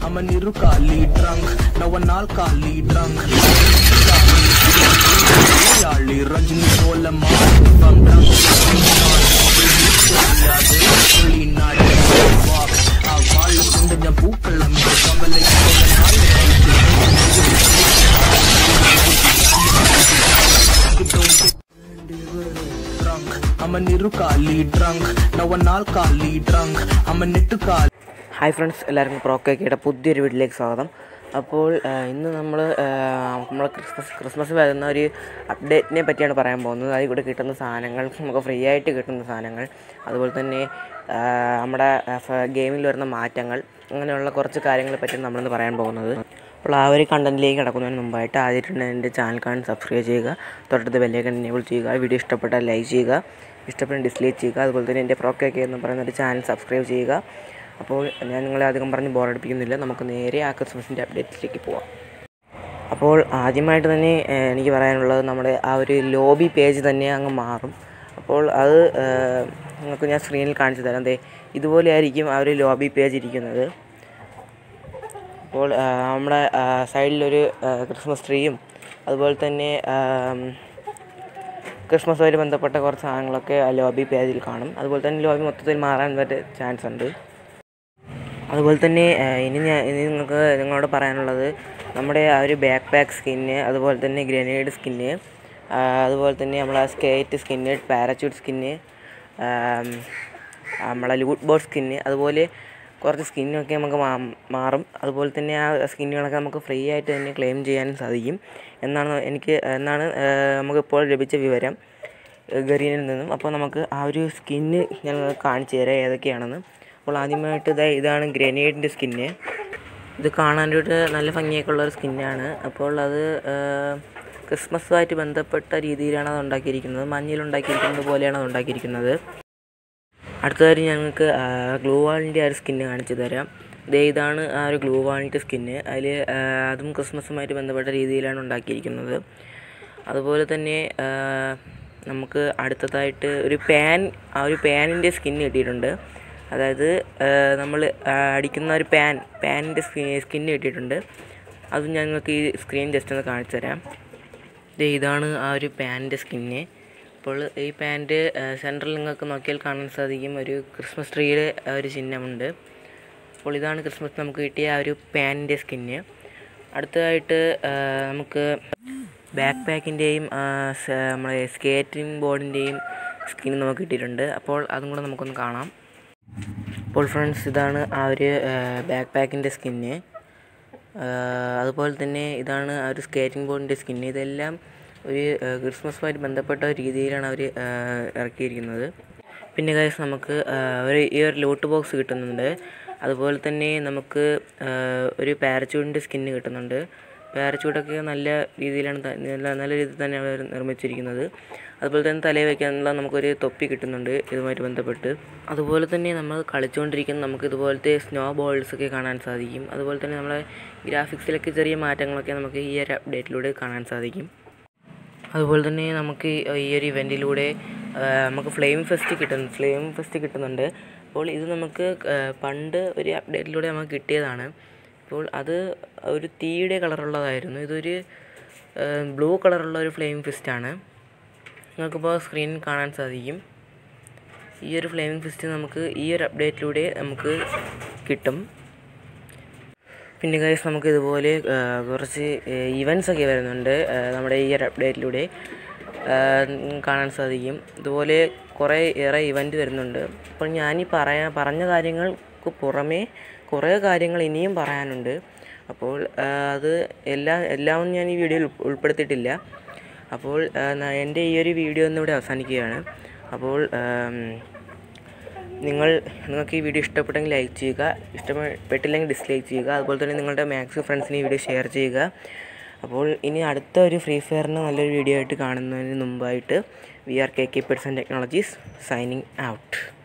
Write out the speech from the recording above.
I'm an irukali drunk. Now an alkali drunk. Yali Rajni Pola I'm drunk. ആ വാഴ കൊണ്ട് ഞാൻ പൂക്കളം കവലൈ drunk. I'm an irukali drunk. Now an alkali drunk. I'm a nittukali. Hi friends എല്ലാവർക്കും പ്രോക്കേക്കയുടെ പുതിയൊരു വീട്ടിലേക്ക് സ്വാഗതം അപ്പോൾ ആ, ഇന്ന് നമ്മൾ നമ്മൾ ക്രിസ്മസ് ക്രിസ്മസ് വരുന്ന ഒരു അപ്ഡേറ്റിനെ പറ്റിയാണ് പറയാൻ പോകുന്നത് അതിൽ കൂടെ കിട്ടുന്ന സാധനങ്ങൾ നമുക്ക് ഫ്രീ ആയിട്ട് കിട്ടുന്ന സാധനങ്ങൾ അതുപോലെ തന്നെ ആ, നമ്മുടെ ഗെയിമിൽ വരുന്ന മാറ്റങ്ങൾ അങ്ങനെയുള്ള കുറച്ച് കാര്യങ്ങളെ പറ്റിയാണ് നമ്മളിന്ന് പറയാൻ പോകുന്നത് അപ്പോൾ ആ ഒരു കണ്ടൻറ്റിലേക്ക് കിടക്കുന്നതിന് മുമ്പായിട്ട് ആദ്യമായിട്ട് എൻ്റെ ചാനൽ കാണാൻ സബ്സ്ക്രൈബ് ചെയ്യുക തൊട്ടടുത്ത് ബെല്ലേക്ക് എനേബിൾ ചെയ്യുക വീഡിയോ ഇഷ്ടപ്പെട്ടാൽ ലൈക്ക് ചെയ്യുക ഇഷ്ടപ്പെട്ട ഡിസ്ലൈക്ക് ചെയ്യുക അതുപോലെ തന്നെ എൻ്റെ പ്രോക്കേക്ക് എന്ന് പറയുന്ന ഒരു ചാനൽ സബ്സ്ക്രൈബ് ചെയ്യുക അപ്പോൾ ഞാൻ നിങ്ങളെ അധികം പറഞ്ഞ് ബോറടിപ്പിക്കുന്നില്ല നമുക്ക് നേരെ ആ ക്രിസ്മസിൻ്റെ അപ്ഡേറ്റ്സിലേക്ക് പോവാം അപ്പോൾ ആദ്യമായിട്ട് തന്നെ ഏഹ്, എനിക്ക് പറയാനുള്ളത് നമ്മുടെ ആ ഒരു ലോബി പേജ് തന്നെ അങ്ങ് മാറും അപ്പോൾ അത് ഏഹ്, നിങ്ങൾക്ക് ഞാൻ സ്ക്രീനിൽ കാണിച്ചു തരാം ദേ ഇതുപോലെ ആയിരിക്കും ആ ഒരു ലോബി പേജ് ഇരിക്കുന്നത് അപ്പോൾ ആ, നമ്മുടെ ആ, സൈഡിലൊരു ആ, ക്രിസ്മസ് ട്രീയും അതുപോലെ തന്നെ ആം, ക്രിസ്മസുമായി ബന്ധപ്പെട്ട കുറച്ച് സാധനങ്ങളൊക്കെ ആ ലോബി പേജിൽ കാണും അതുപോലെ തന്നെ ലോബി മൊത്തത്തിൽ മാറാൻ വരെ ചാൻസ് ഉണ്ട് അതുപോലെ തന്നെ ആ, ഇനി ഞാൻ ഇനി നിങ്ങൾക്ക് നിങ്ങളോട് പറയാനുള്ളത് നമ്മുടെ ആ ഒരു ബാക്ക് പാക്ക് സ്കിന്ന് അതുപോലെ തന്നെ ഗ്രനേഡ് സ്കിന്ന് അതുപോലെ തന്നെ നമ്മളെ സ്കേറ്റ് സ്കിന്ന് പാരച്യൂട്ട് സ്കിന്ന് നമ്മളെ ലൂട്ട് ബോർഡ് സ്കിന്ന് അതുപോലെ കുറച്ച് സ്കിന്നൊക്കെ നമുക്ക് മാ- മാറും അതുപോലെ തന്നെ ആ സ്കിന്നുകളൊക്കെ നമുക്ക് ഫ്രീ ആയിട്ട് തന്നെ ക്ലെയിം ചെയ്യാനും സാധിക്കും എന്നാണ് എനിക്ക് എന്നാണ് ആ, നമുക്കിപ്പോൾ ലഭിച്ച വിവരം ഗറീനിൽ നിന്നും അപ്പോൾ നമുക്ക് ആ ഒരു സ്കിന്ന് ഞാൻ കാണിച്ചു തരാം ഏതൊക്കെയാണെന്ന് അപ്പോൾ ആദ്യമായിട്ട് ഇതാ ഇതാണ് ഗ്രനേഡിൻ്റെ സ്കിന്ന് ഇത് കാണാനായിട്ട് നല്ല ഭംഗിയൊക്കെ ഉള്ള ഒരു സ്കിന്നാണ് അപ്പോൾ അത് ആ, ക്രിസ്മസുമായിട്ട് ബന്ധപ്പെട്ട രീതിയിലാണ് അത് ഉണ്ടാക്കിയിരിക്കുന്നത് മഞ്ഞയിൽ ഉണ്ടാക്കിയിരിക്കുന്നത് പോലെയാണ് അത് ഉണ്ടാക്കിയിരിക്കുന്നത് അടുത്തതായി ഞങ്ങൾക്ക് ഗ്ലൂ വാളിൻ്റെ ആ ഒരു സ്കിന്ന് കാണിച്ചു തരാം ദേ ഇതാണ് ആ ഒരു ഗ്ലൂ വാളിൻ്റെ സ്കിന്ന് അതിൽ അതും ക്രിസ്മസുമായിട്ട് ബന്ധപ്പെട്ട രീതിയിലാണ് ഉണ്ടാക്കിയിരിക്കുന്നത് അതുപോലെ തന്നെ ആ, നമുക്ക് അടുത്തതായിട്ട് ഒരു പാൻ ആ ഒരു പാനിൻ്റെ സ്കിന്ന് കിട്ടിയിട്ടുണ്ട് അതായത് നമ്മൾ അടിക്കുന്ന ഒരു പാൻ പാനിൻ്റെ സ്കിന്ന് കിട്ടിയിട്ടുണ്ട് അതും ഞങ്ങൾക്ക് ഈ സ്ക്രീൻ ജസ്റ്റ് ഒന്ന് കാണിച്ചു തരാം ദേ ഇതാണ് ആ ഒരു പാൻറ്റിൻ്റെ സ്കിന്ന് അപ്പോൾ ഈ പാൻറ്റ് സെൻറ്ററിൽ നിങ്ങൾക്ക് നോക്കിയാൽ കാണാൻ സാധിക്കും ഒരു ക്രിസ്മസ് ട്രീയുടെ ആ ഒരു ചിഹ്നമുണ്ട് അപ്പോൾ ഇതാണ് ക്രിസ്മസ് നമുക്ക് കിട്ടിയ ആ ഒരു പാൻറ്റിൻ്റെ സ്കിന്ന് അടുത്തതായിട്ട് ആ, നമുക്ക് ബാക്ക് പാക്കിൻ്റെയും നമ്മളെ സ്കേറ്റിംഗ് ബോർഡിൻ്റെയും സ്കിൻ നമുക്ക് കിട്ടിയിട്ടുണ്ട് അപ്പോൾ അതും കൂടെ നമുക്കൊന്ന് കാണാം അപ്പോൾ ഫ്രണ്ട്സ് ഇതാണ് ആ ഒരു ബാക്ക് പാക്കിൻ്റെ സ്കിന്ന് അതുപോലെ തന്നെ ഇതാണ് ആ ഒരു സ്കേറ്റിംഗ് ബോർഡിൻ്റെ സ്കിന്ന് ഇതെല്ലാം ഒരു ആ, ക്രിസ്മസുമായിട്ട് ബന്ധപ്പെട്ട ഒരു രീതിയിലാണ് അവർ ഇറക്കിയിരിക്കുന്നത് പിന്നെ ഗൈസ് നമുക്ക് ആ, ഒരു ഈ ഒരു ലോട്ട് ബോക്സ് കിട്ടുന്നുണ്ട് അതുപോലെ തന്നെ നമുക്ക് ആ, ഒരു പാരച്യൂട്ടിൻ്റെ സ്കിന്ന് കിട്ടുന്നുണ്ട് പാരച്യൂട്ടൊക്കെ നല്ല രീതിയിലാണ് ത- നല്ല നല്ല രീതിയിൽ തന്നെ അവർ നിർമ്മിച്ചിരിക്കുന്നത് അതുപോലെ തന്നെ തലയിൽ വയ്ക്കാനുള്ള നമുക്കൊരു തൊപ്പി കിട്ടുന്നുണ്ട് ഇതുമായിട്ട് ബന്ധപ്പെട്ട് അതുപോലെ തന്നെ നമ്മൾ കളിച്ചുകൊണ്ടിരിക്കുന്ന നമുക്ക് ഇതുപോലത്തെ സ്നോ ബോൾസ് ഒക്കെ കാണാൻ സാധിക്കും അതുപോലെ തന്നെ നമ്മളെ ഗ്രാഫിക്സിലൊക്കെ ചെറിയ മാറ്റങ്ങളൊക്കെ നമുക്ക് ഈ ഒരു അപ്ഡേറ്റിലൂടെ കാണാൻ സാധിക്കും അതുപോലെ തന്നെ നമുക്ക് ഈ- ഈ ഒരു ഇവൻറ്റിലൂടെ നമുക്ക് ഫ്ലെയിം ഫെസ്റ്റ് കിട്ടുന്നു ഫ്ലെയിം ഫെസ്റ്റ് കിട്ടുന്നുണ്ട് അപ്പോൾ ഇത് നമുക്ക് ആ, പണ്ട് ഒരു അപ്ഡേറ്റിലൂടെ നമുക്ക് കിട്ടിയതാണ് അപ്പോൾ അത് ഒരു തീയുടെ കളറുള്ളതായിരുന്നു ഇതൊരു ബ്ലൂ കളറുള്ള ഒരു ഫ്ലെയിം ഫിസ്റ്റാണ് നിങ്ങൾക്കിപ്പോൾ സ്ക്രീനിൽ കാണാൻ സാധിക്കും ഈ ഒരു ഫ്ലെയിമിംഗ് ഫിസ്റ്റ് നമുക്ക് ഈ ഒരു അപ്ഡേറ്റിലൂടെ നമുക്ക് കിട്ടും പിന്നെ ഗൈസ് നമുക്ക് ഇതുപോലെ ആ, കുറച്ച് ഇവൻറ്റ്സ് ഒക്കെ വരുന്നുണ്ട് ആ, നമ്മുടെ ഈ ഒരു അപ്ഡേറ്റിലൂടെ ആ, നിങ്ങൾക്ക് കാണാൻ സാധിക്കും ഇതുപോലെ കുറേ ഏറെ ഇവൻറ്റ് വരുന്നുണ്ട് അപ്പോൾ ഞാനീ പറയാ പറഞ്ഞ കാര്യങ്ങൾക്ക് പുറമേ കുറേ കാര്യങ്ങൾ ഇനിയും പറയാനുണ്ട് അപ്പോൾ ആ, അത് എല്ലാം എല്ലാം ഒന്നും ഞാൻ ഈ വീഡിയോയിൽ ഉൾ- ഉൾപ്പെടുത്തിയിട്ടില്ല അപ്പോൾ ആ, ന- എൻ്റെ ഈ ഒരു വീഡിയോ ഇന്നിവിടെ അവസാനിക്കുകയാണ് അപ്പോൾ ആം, നിങ്ങൾ നിങ്ങൾക്ക് ഈ വീഡിയോ ഇഷ്ടപ്പെട്ടെങ്കിൽ ലൈക്ക് ചെയ്യുക ഇഷ്ടപ്പെട്ടില്ലെങ്കിൽ ഡിസ്ലൈക്ക് ചെയ്യുക അതുപോലെ തന്നെ നിങ്ങളുടെ മാക്സിമം ഫ്രണ്ട്സിന് ഈ വീഡിയോ ഷെയർ ചെയ്യുക അപ്പോൾ ഇനി അടുത്ത ഒരു ഫ്രീ ഫയറിന് നല്ലൊരു വീഡിയോ ആയിട്ട് കാണുന്നതിന് മുമ്പായിട്ട് V R K K person technologies signing out